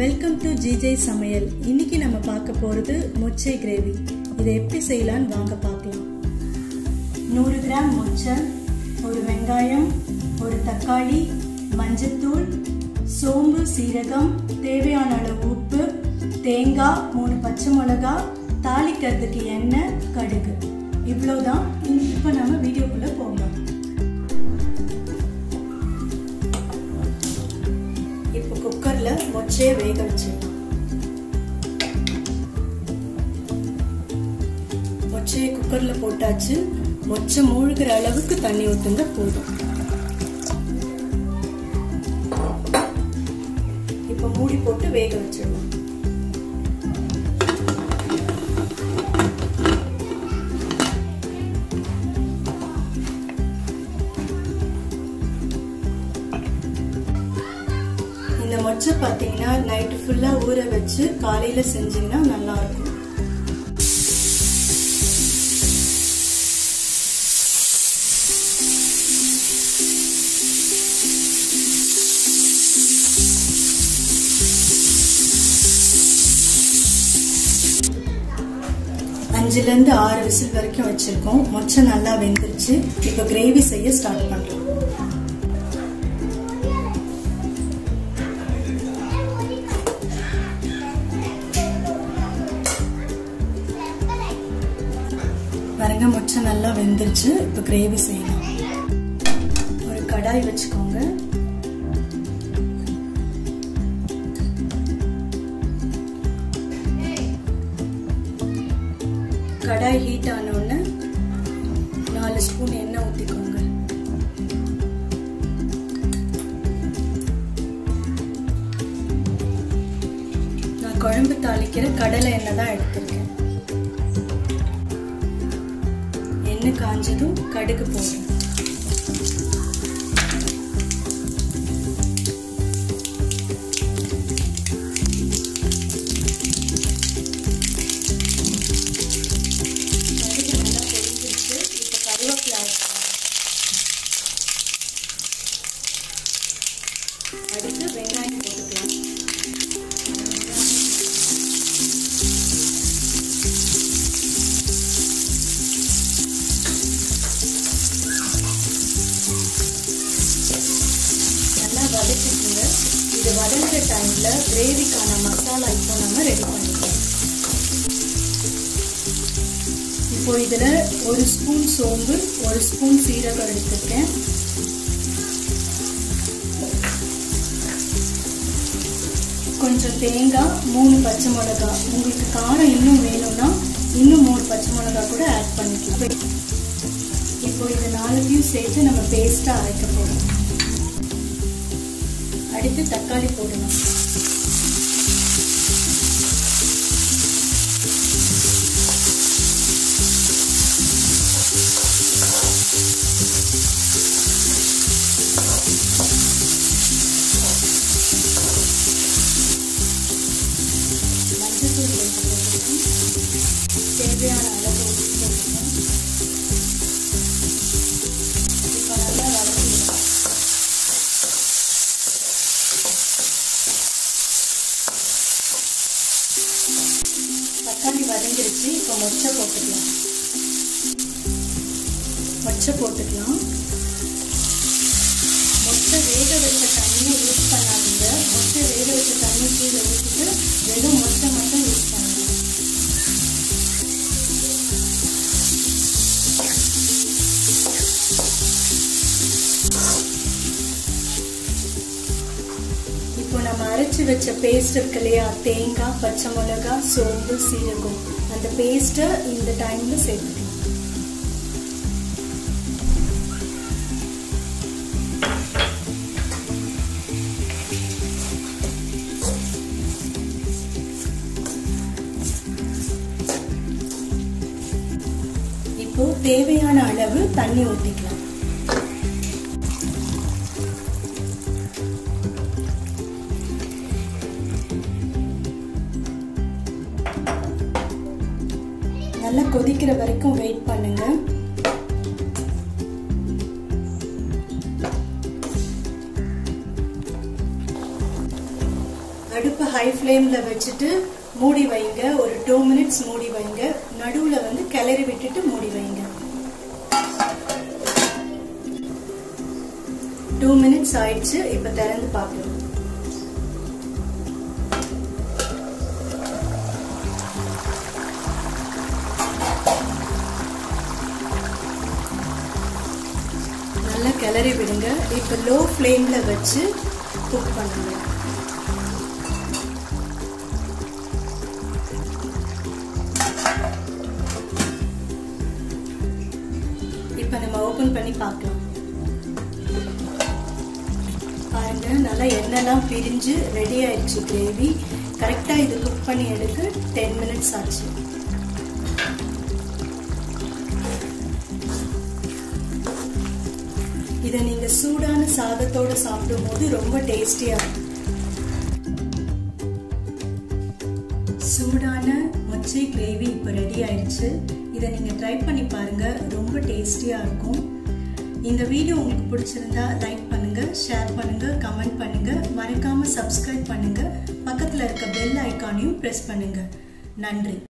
welcome to GJ சமையல் இன்னைக்கு நம்ம பார்க்க போகிறது மொச்சை கிரேவி இதை எப்படி செய்யலான்னு வாங்க பார்க்கலாம் நூறு கிராம் மொச்சை ஒரு வெங்காயம் ஒரு தக்காளி மஞ்சத்தூள் சோம்பு சீரகம் தேவையான அளவு உப்பு தேங்காய் மூணு பச்சை மிளகா தாளிக்கிறதுக்கு எண்ணெய் கடுகு இவ்வளோதான் இப்போ நம்ம வீடியோக்குள்ளே போகலாம் இப்போ குக்கரில் மொச்சையை வேக வச்சிடலாம் மொச்சையை குக்கரில் போட்டாச்சு மொச்சை மூழ்கிற அளவுக்கு தண்ணி ஊற்றுங்க போதும் இப்போ மூடி போட்டு வேக வச்சிடலாம் இந்த மொச்சை பார்த்தீங்கன்னா நைட்டு ஃபுல்லாக ஊற வச்சு காலையில் செஞ்சீங்கன்னா நல்லா இருக்கும் அஞ்சுலேருந்து ஆறு விசில் வரைக்கும் வச்சுருக்கோம் மொச்சை நல்லா வெந்துருச்சு இப்போ கிரேவி செய்ய ஸ்டார்ட் பண்ணுறோம் பாருங்க முச்சை நல்லா வெந்துருச்சு இப்போ கிரேவி செய்யலாம் ஒரு கடாய் வச்சுக்கோங்க கடாய் ஹீட் ஆனோடனே நாலு ஸ்பூன் எண்ணெய் ஊற்றிக்கோங்க நான் குழம்பு தாளிக்கிற கடலை எண்ணெய் தான் எடுத்திருக்கேன் எண்ணெய் காஞ்சதும் கடுகு போடுறேன் கடுகு நல்லா பொரிஞ்சிருச்சு இப்போ கருவேப்பிலை அடுத்து வெங்காயம் போட்டுக்கலாம் நல்லா வதக்கிட்டுங்க இது வதங்குற டைமில் கிரேவிக்கான மசாலா இப்போ நம்ம ரெடி பண்ணிக்கலாம் இப்போ இதில் ஒரு ஸ்பூன் சோம்பு ஒரு ஸ்பூன் சீரகம் எடுத்துருக்கேன் கொஞ்சம் தேங்காய் மூணு பச்சை மிளகா உங்களுக்கு காரம் இன்னும் வேணும்னா இன்னும் மூணு பச்சை மிளகா கூட ஆட் பண்ணிக்கலாம் இப்போ இது நாலுத்தையும் சேர்த்து நம்ம பேஸ்ட்டாக அரைக்க போகிறோம் அடுத்து தக்காளி போடணும் மஞ்சத்தூள் கொஞ்சம் போட்டுக்கணும் தேவையான அளவு உப்பு போட்டுக்கணும் இப்போ நல்லா வதக்கிடணும் தக்காளி வதங்கிருச்சு இப்போ மொச்சை போட்டுக்கலாம் மொச்சை போட்டுக்கலாம் மொச்சை வேக வச்ச தண்ணியை யூஸ் பண்ணாதீங்க மொச்சை வேக வச்ச தண்ணி கீழே ஊற்றிட்டு வெறும் மொச்சை மட்டும் யூஸ் பண்ணுங்க இப்போ நம்ம அரைச்சி வச்ச பேஸ்ட் இருக்கு இல்லையா தேங்காய் பச்சை மிளகா சோம்பு சீரகம் அந்த பேஸ்ட்டை இந்த டைம்ல சேர்த்துக்கலாம் இப்போ தேவையான அளவு தண்ணி ஊற்றிக்கலாம் நல்லா கொதிக்கிற வரைக்கும் வெயிட் பண்ணுங்க அடுப்பை ஹை ஹை ஃப்ளேமில் வச்சுட்டு மூடி வைங்க ஒரு டூ மினிட்ஸ் மூடி வைங்க நடுவில் வந்து கிளறி விட்டுட்டு மூடி வைங்க டூ மினிட்ஸ் ஆயிடுச்சு இப்போ திறந்து பார்க்கலாம் நல்லா கிளறி விடுங்க இப்போ லோ ஃப்ளேமில் வச்சு குக் பண்ணுங்க இப்போ நம்ம ஓப்பன் பண்ணி பார்க்கலாம் பாருங்க நல்லா எண்ணெய்லாம் பிரிஞ்சு ரெடி ஆயிடுச்சு கிரேவி கரெக்டாக இது குக் பண்ணி எடுக்க டென் மினிட்ஸ் ஆச்சு இதை நீங்க சூடான சாதத்தோட சாப்பிடும் போது ரொம்ப டேஸ்டியா இருக்கும் சூடான மொச்சை கிரேவி இப்போ ரெடி ஆயிடுச்சு இதை நீங்கள் ட்ரை பண்ணி பாருங்க ரொம்ப டேஸ்டியாக இருக்கும் இந்த வீடியோ உங்களுக்கு பிடிச்சிருந்தா லைக் பண்ணுங்க ஷேர் பண்ணுங்க கமெண்ட் பண்ணுங்க மறக்காம சப்ஸ்கிரைப் பண்ணுங்க பக்கத்தில் இருக்க பெல் ஐக்கானையும் ப்ரெஸ் பண்ணுங்க நன்றி